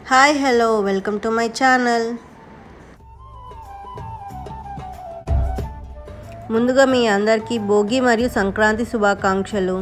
hi hello welcome to my channel ముందుగా మీ అందరికీ భోగి మరియు సంక్రాంతి శుభాకాంక్షలు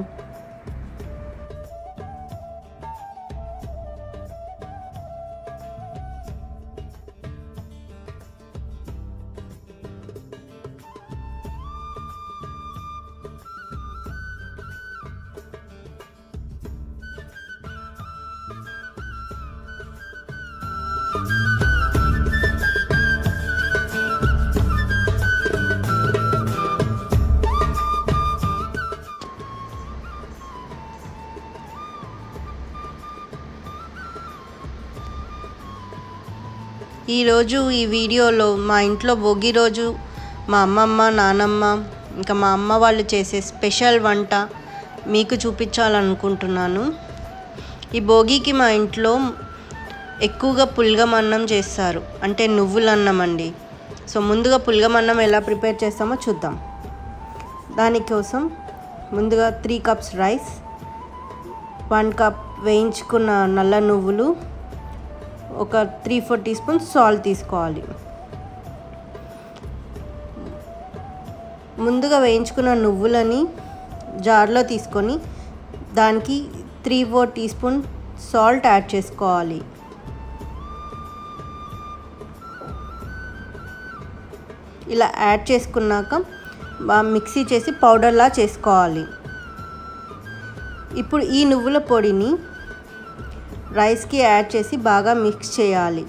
ఈరోజు ఈ వీడియోలో మా ఇంట్లో భోగి రోజు మా అమ్మమ్మ నానమ్మ ఇంకా మా అమ్మ వాళ్ళు చేసే స్పెషల్ వంట మీకు చూపించాలనుకుంటున్నాను ఈ భోగికి మా ఇంట్లో ఎక్కువగా పుల్గమన్నం చేస్తారు అంటే నువ్వుల అన్నం అండి సో ముందుగా పుల్గమన్నం ఎలా ప్రిపేర్ చేస్తామో చూద్దాం దానికోసం ముందుగా three cups rice one cup వేయించుకున్న నల్ల నువ్వులు ఒక three four teaspoons salt తీసుకోవాలి ముందుగా వేయించుకున్న నువ్వులని జార్లో తీసుకొని దానికి three four teaspoon salt add చేసుకోవాలి ఇలా యాడ్ చేసుకున్నాక బాగా మిక్సీ చేసి పౌడర్లా చేసుకోవాలి ఇప్పుడు ఈ నువ్వుల పొడిని రైస్కి యాడ్ చేసి బాగా మిక్స్ చేయాలి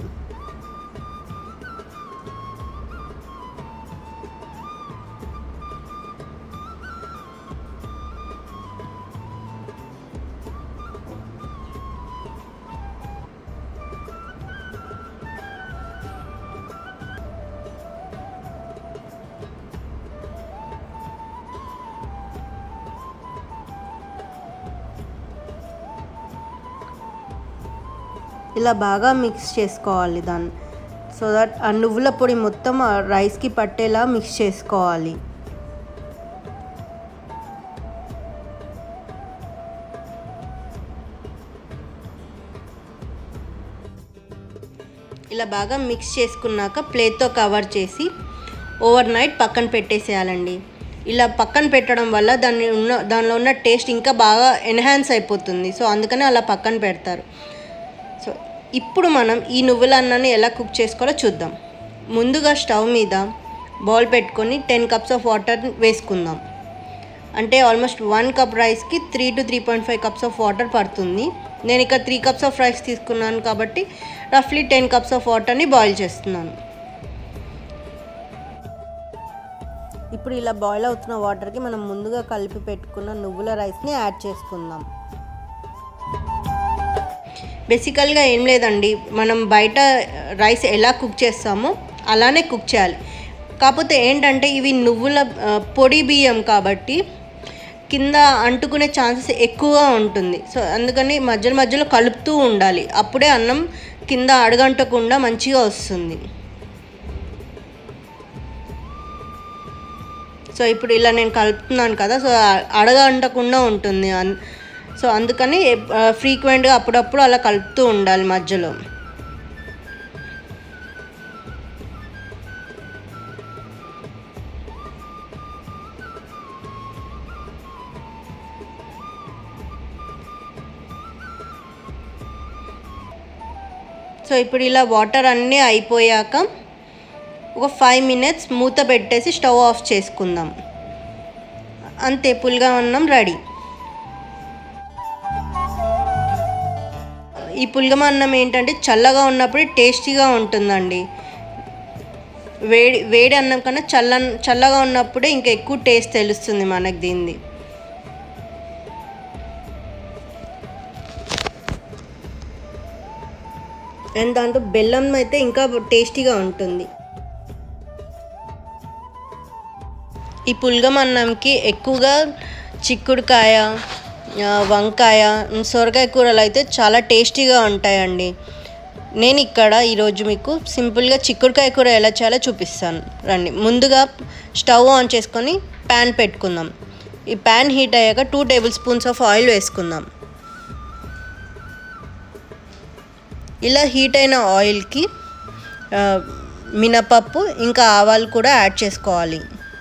ఇలా బాగా మిక్స్ చేసుకోవాలి దాన్ని సో దట్ ఆ నువ్వుల పొడి మొత్తం ఆ రైస్కి పట్టేలా మిక్స్ చేసుకోవాలి ఇలా బాగా మిక్స్ చేసుకున్నాక ప్లేట్తో కవర్ చేసి ఓవర్ నైట్ పక్కన పెట్టేసేయాలండి ఇలా పక్కన పెట్టడం వల్ల దాన్ని ఉన్న దానిలో ఉన్న టేస్ట్ ఇంకా బాగా ఎన్హాన్స్ అయిపోతుంది సో అందుకని అలా పక్కన పెడతారు సో ఇప్పుడు మనం ఈ నువ్వుల అన్నాన్ని ఎలా కుక్ చేసుకోవాలో చూద్దాం ముందుగా స్టవ్ మీద బౌల్ పెట్టుకొని టెన్ కప్స్ ఆఫ్ వాటర్ వేసుకుందాం అంటే ఆల్మోస్ట్ వన్ కప్ రైస్కి three to three point five cups of water పడుతుంది నేను ఇక్కడ త్రీ కప్స్ ఆఫ్ రైస్ తీసుకున్నాను కాబట్టి రఫ్లీ టెన్ కప్స్ ఆఫ్ వాటర్ని బాయిల్ చేస్తున్నాను ఇప్పుడు ఇలా బాయిల్ అవుతున్న వాటర్కి మనం ముందుగా కలిపి పెట్టుకున్న నువ్వుల రైస్ని యాడ్ చేసుకుందాం బేసికల్గా ఏం లేదండి మనం బయట రైస్ ఎలా కుక్ చేస్తామో అలానే కుక్ చేయాలి కాకపోతే ఏంటంటే ఇవి నువ్వుల పొడి బియ్యం కాబట్టి కింద అంటుకునే ఛాన్సెస్ ఎక్కువగా ఉంటుంది సో అందుకని మధ్యలో మధ్యలో కలుపుతూ ఉండాలి అప్పుడే అన్నం కింద అడగంటకుండా మంచిగా వస్తుంది సో ఇప్పుడు ఇలా నేను కలుపుతున్నాను కదా సో అడగంటకుండా ఉంటుంది సో అందుకని ఫ్రీక్వెంట్గా అప్పుడప్పుడు అలా కలుపుతూ ఉండాలి మధ్యలో సో ఇప్పుడు ఇలా వాటర్ అన్నీ అయిపోయాక ఒక ఫైవ్ మినిట్స్ మూత పెట్టేసి స్టవ్ ఆఫ్ చేసుకుందాం అంతే పుల్గా అన్నం రెడీ ఈ పుల్గమ అన్నం ఏంటంటే చల్లగా ఉన్నప్పుడే టేస్టీగా ఉంటుందండి వేడి వేడి అన్నం కన్నా చల్ల చల్లగా ఉన్నప్పుడే ఇంకా ఎక్కువ టేస్ట్ తెలుస్తుంది మనకు దీన్ని అండ్ దాంట్లో బెల్లం అయితే ఇంకా టేస్టీగా ఉంటుంది ఈ పుల్గం అన్నంకి ఎక్కువగా చిక్కుడుకాయ వంకాయ సొరకాయ కూరలు అయితే చాలా టేస్టీగా ఉంటాయండి నేను ఇక్కడ ఈరోజు మీకు సింపుల్గా చిక్కుడుకాయ కూర ఎలా చేయాలో చూపిస్తాను రండి ముందుగా స్టవ్ ఆన్ చేసుకొని ప్యాన్ పెట్టుకుందాం ఈ ప్యాన్ హీట్ అయ్యాక two tablespoons of oil వేసుకుందాం ఇలా హీట్ అయిన ఆయిల్కి ఆ, మినపప్పు ఇంకా ఆవాలు కూడా యాడ్ చేసుకోవాలి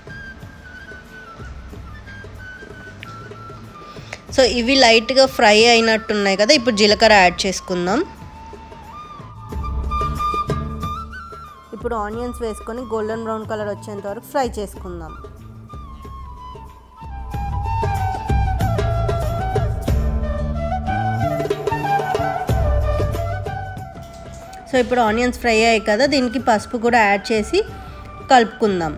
సో ఇవి లైట్గా ఫ్రై అయినట్టున్నాయి కదా ఇప్పుడు జీలకర్ర యాడ్ చేసుకుందాం ఇప్పుడు ఆనియన్స్ వేసుకొని గోల్డెన్ బ్రౌన్ కలర్ వచ్చేంత వరకు ఫ్రై చేసుకుందాం సో ఇప్పుడు ఆనియన్స్ ఫ్రై అయ్యాయి కదా దీనికి పసుపు కూడా యాడ్ చేసి కలుపుకుందాం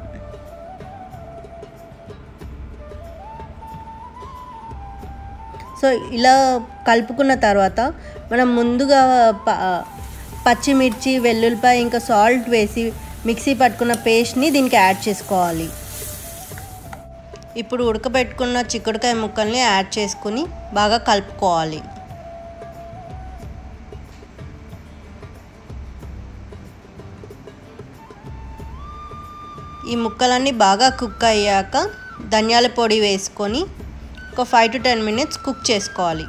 సో ఇలా కలుపుకున్న తర్వాత మనం ముందుగా ప పచ్చిమిర్చి వెల్లుల్లిపాయ ఇంకా సాల్ట్ వేసి మిక్సీ పట్టుకున్న పేస్ట్ని దీనికి యాడ్ చేసుకోవాలి ఇప్పుడు ఉడకబెట్టుకున్న చిక్కుడుకాయ ముక్కల్ని యాడ్ చేసుకుని బాగా కలుపుకోవాలి ఈ ముక్కలన్నీ బాగా కుక్ అయ్యాక ధనియాల పొడి వేసుకొని ఒక five to ten minutes cook చేసుకోవాలి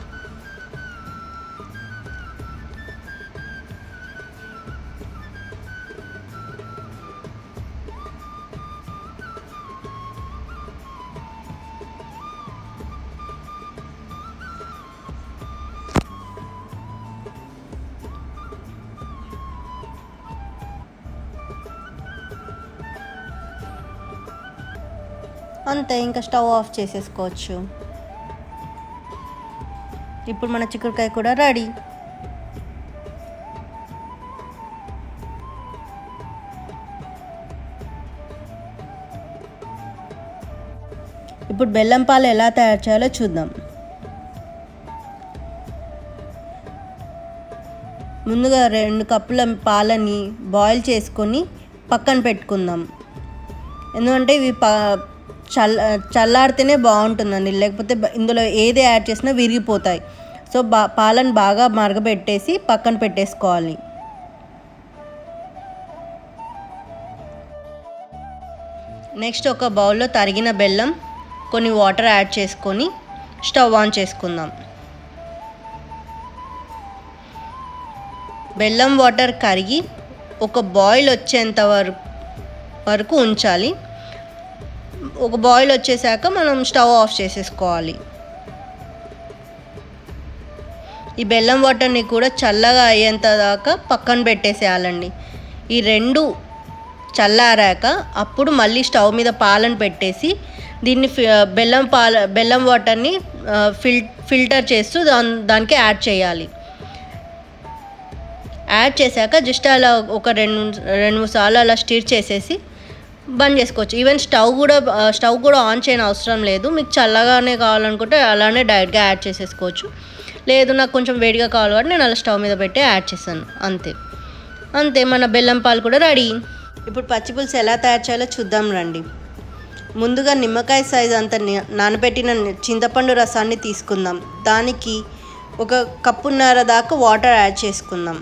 అంతే ఇంకా స్టవ్ ఆఫ్ చేసేసుకోవచ్చు ఇప్పుడు మన చిక్కుడుకాయ కూడా రెడీ ఇప్పుడు బెల్లం పాలు ఎలా తయారు చేయాలో చూద్దాం ముందుగా రెండు కప్పుల పాలని బాయిల్ చేసుకొని పక్కన పెట్టుకుందాం ఎందుకంటే ఇవి పా చల్ల చల్లారితేనే బాగుంటుందండి లేకపోతే బ- ఇందులో ఏది యాడ్ చేసినా విరిగిపోతాయి సో బా పాలను బాగా మరగబెట్టేసి పక్కన పెట్టేసుకోవాలి నెక్స్ట్ ఒక బౌల్లో తరిగిన బెల్లం కొన్ని వాటర్ యాడ్ చేసుకొని స్టవ్ ఆన్ చేసుకుందాం బెల్లం వాటర్ కరిగి ఒక బాయిల్ వచ్చేంత వరకు వరకు ఉంచాలి ఒక బాయిల్ వచ్చేసాక మనం స్టవ్ ఆఫ్ చేసేసుకోవాలి ఈ బెల్లం వాటర్ని కూడా చల్లగా అయ్యేంత దాకా పక్కన పెట్టేసేయాలండి ఈ రెండు చల్లారాక అప్పుడు మళ్ళీ స్టవ్ మీద పాలను పెట్టేసి దీన్ని ఫి- బెల్లం పాల బెల్లం వాటర్ని ఆ, ఫిల్ ఫిల్టర్ చేస్తూ దాన్ దానికి యాడ్ చేయాలి యాడ్ చేశాక జస్ట్ అలా ఒక రెండు రెండు మూడు సార్లు అలా స్టిర్ చేసేసి బంద్ చేసుకోవచ్చు ఈవెన్ స్టవ్ కూడా ఆ, స్టవ్ కూడా ఆన్ చేయని అవసరం లేదు మీకు చల్లగానే కావాలనుకుంటే అలానే డైరెక్ట్గా యాడ్ చేసేసుకోవచ్చు లేదు నాకు కొంచెం వేడిగా కావాలి కాబట్టి నేను అలా స్టవ్ మీద పెట్టి యాడ్ చేశాను అంతే అంతే మన బెల్లం పాలు కూడా రెడీ ఇప్పుడు పచ్చి పులుసు ఎలా తయారు చేయాలో చూద్దాం రండి ముందుగా నిమ్మకాయ సైజ్ అంత ని- నానబెట్టిన చింతపండు రసాన్ని తీసుకుందాం దానికి ఒక కప్పున్నర దాకా వాటర్ యాడ్ చేసుకుందాం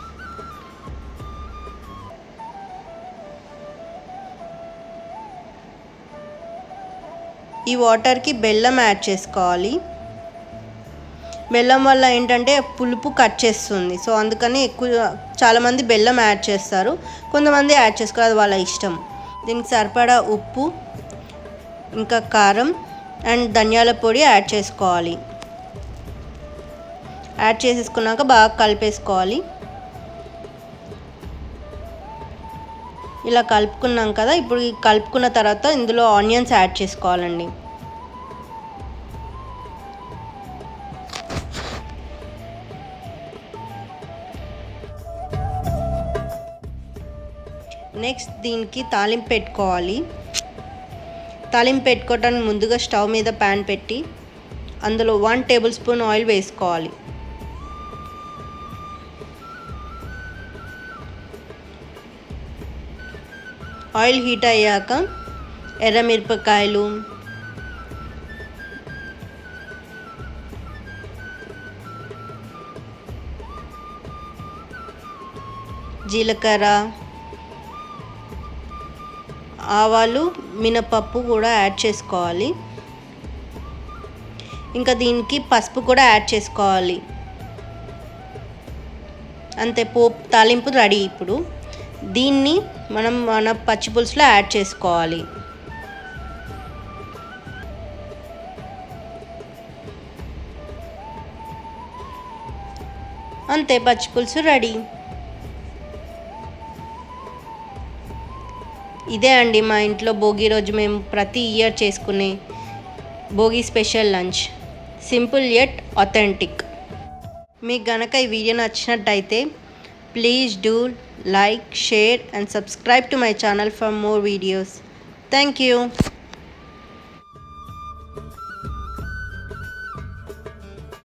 ఈ వాటర్కి బెల్లం యాడ్ చేసుకోవాలి బెల్లం వల్ల ఏంటంటే పులుపు కట్ చేస్తుంది సో అందుకని ఎక్కువ చాలామంది బెల్లం యాడ్ చేస్తారు కొంతమంది యాడ్ చేసుకోరు అది వాళ్ళ ఇష్టం దీనికి సరిపడా ఉప్పు ఇంకా కారం అండ్ ధనియాల పొడి యాడ్ చేసుకోవాలి యాడ్ చేసేసుకున్నాక బాగా కలిపేసుకోవాలి ఇలా కలుపుకున్నాం కదా ఇప్పుడు ఈ కలుపుకున్న తర్వాత ఇందులో ఆనియన్స్ యాడ్ చేసుకోవాలండి నెక్స్ట్ దీనికి తాలింపు పెట్టుకోవాలి తాలింపు పెట్టుకోవడానికి ముందుగా స్టవ్ మీద ప్యాన్ పెట్టి అందులో వన్ టేబుల్ స్పూన్ ఆయిల్ వేసుకోవాలి ఆయిల్ హీట్ అయ్యాక ఎర్రమిరపకాయలు జీలకర్ర ఆవాలు మినపప్పు కూడా యాడ్ చేసుకోవాలి ఇంకా దీనికి పసుపు కూడా యాడ్ చేసుకోవాలి అంతే పోపు తాలింపు రెడీ ఇప్పుడు దీన్ని మనం మన పచ్చి పులుసులో యాడ్ చేసుకోవాలి అంతే పచ్చి పులుసు రెడీ ఇదే అండి మా ఇంట్లో భోగి రోజు మేము ప్రతి ఇయర్ చేసుకునే Bhogi special lunch simple yet authentic మీకు గనక ఈ వీడియో నచ్చినట్టయితే please do like share and subscribe to my channel for more videos thank you